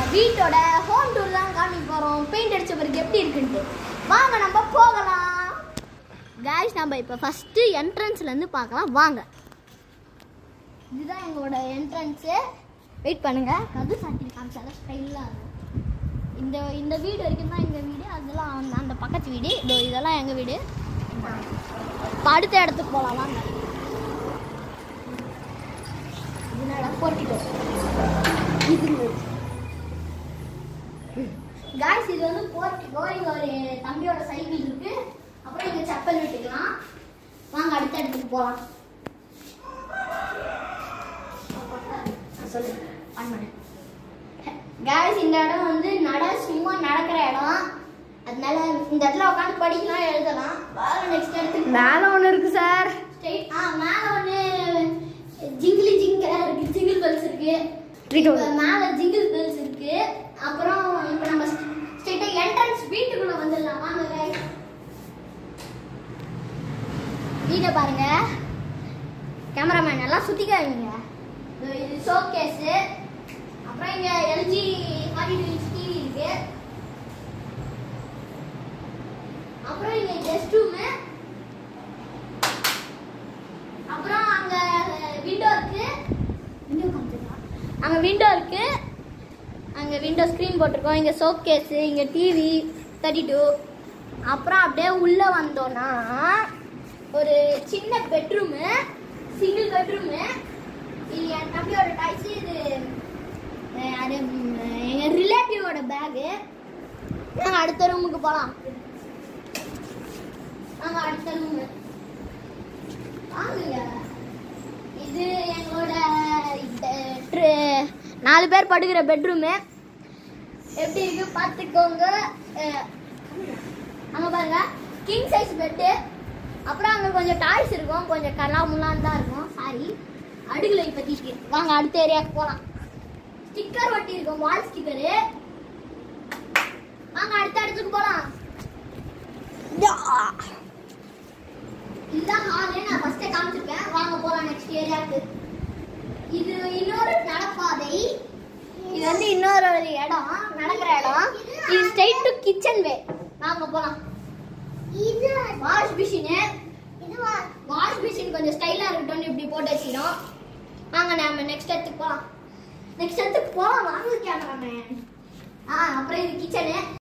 வீட்டோட home tour தான் காமிக்க போகிறோம் பெயிண்ட் அடிச்ச பிறகு எப்படி இருக்குன்ட்டு வாங்க நம்ம போகலாம் கைஸ் நம்ம இப்போ ஃபஸ்ட்டு என்ட்ரன்ஸ்லேருந்து பார்க்கலாம் வாங்க இதுதான் எங்களோட என்ட்ரன்ஸு வெயிட் பண்ணுங்க கது சாட்டி காமிச்சாலும் ஸ்டைலாக இருக்கும் இந்த இந்த வீடு வரைக்கும் தான் எங்கள் வீடு அதெல்லாம் அந்த- அந்த பக்கத்து வீடு இதோ இதெல்லாம் எங்கள் வீடு இப்போ அடுத்த இடத்துக்கு போகலாம் வாங்க இதனால போர்ட்டிக்கோ இது காய்ஸ் இது வந்து போர்ட்டிக்கோ இங்க ஒரு தம்பியோட சைக்கிள் இருக்கு அப்புறம் இங்க செப்பல் விட்டுக்கலாம் வாங்க அடுத்த இடத்துக்கு போகலாம் சொல்லு ஆன் பண்ணு காய்ஸ் இந்த இடம் வந்து நட சும்மா நடக்கிற இடம் அதனால இந்த இடத்துல உட்காந்து படிக்கலாம் எழுதலாம் வாங்க நெக்ஸ்ட் இடத்துக்கு மேலே ஒன்று இருக்கு சார் ஸ்ட்ரெயிட் ஆ மேல ஒண்ணு ஜிங்கிலி ஜிங்க இருக்கு ஜிங்கிள் பெல்ஸ் இருக்கு Street இப்ப மேல ஜிங்கிள் பெல்ஸ் இருக்கு அப்புறம் இப்ப நம்ம ஸ்ட்ரெயிட்டா என்ட்ரன்ஸ் வீட்டுக்குள்ள வந்துடலாம் வாங்க guys. வீட்டை பாருங்க கேமராமேன் எல்லாம் சுத்தி காமிங்க இதோ இது ஷோகேஸ் அப்புறம் இங்க LG forty two inch TV இருக்கு அப்புறம் இங்க கெஸ்ட் ரூமு அப்புறம் அங்க விண்டோ இருக்கு விண்டோ காமிச்சிருக்கா அங்க விண்டோ இருக்கு அங்க விண்டோ ஸ்க்ரீன் போட்டிருக்கோம் இங்க ஷோகேஸ் இங்க டிவி தேர்ட்டி டூ அப்புறம் அப்படியே உள்ள வந்தோம்னா ஒரு சின்ன பெட்ரூமு சிங்கிள் பெட்ரூமு இது என் தம்பியோட டாய்ஸ் இது அஹ், அது ம், எங்க ரிலேட்டிவோட பேகு நாங்கள் அடுத்த ரூமுக்கு போகலாம் நாங்கள் அடுத்த ரூமு வாங்குங்க இது எங்களோட இந்த ட்ரு- நாலு பேர் படுக்கிற பெட்ரூமு எப்படி இருக்கு பார்த்துக்கோங்க அஹ், அங்க பாருங்க கிங் சைஸ் பெட்டு அப்புறம் அங்க கொஞ்சம் டாய்ஸ் இருக்கும் கொஞ்சம் கலாமுலாம் தான் இருக்கும் சாரி அடுக்கல இப்போதைக்கு வாங்க அடுத்த ஏரியாவுக்கு போகலாம் ஸ்டிக்கர் ஒட்டி இருக்கும் வால் ஸ்டிக்கரு வாங்க அடுத்த இடத்துக்கு போகலாம் இதுதான் ஹாலு நான் ஃபர்ஸ்டே காமிச்சிருக்கேன் வாங்க போலாம் நெக்ஸ்ட் ஏரியாவுக்கு இது இன்னொரு நடப்பாதை இது வந்து இன்னொரு ஒரு இடம் நடக்கிற இடம் இது ஸ்ட்ரைட் டு கிச்சன் வே வாங்க போலாம் இது வாஷ் மிஷின் இது வாஷ் மிஷின் கொஞ்சம் ஸ்டைலா இருக்கட்டும்னு இப்படி போட்டு வச்சிடும் வாங்க நாம நெக்ஸ்ட் இடத்துக்கு போலாம் நெக்ஸ்ட் இடத்துக்கு போலாம் வாங்க கேமராமேன் ஆ அப்புறம் இது கிச்சனு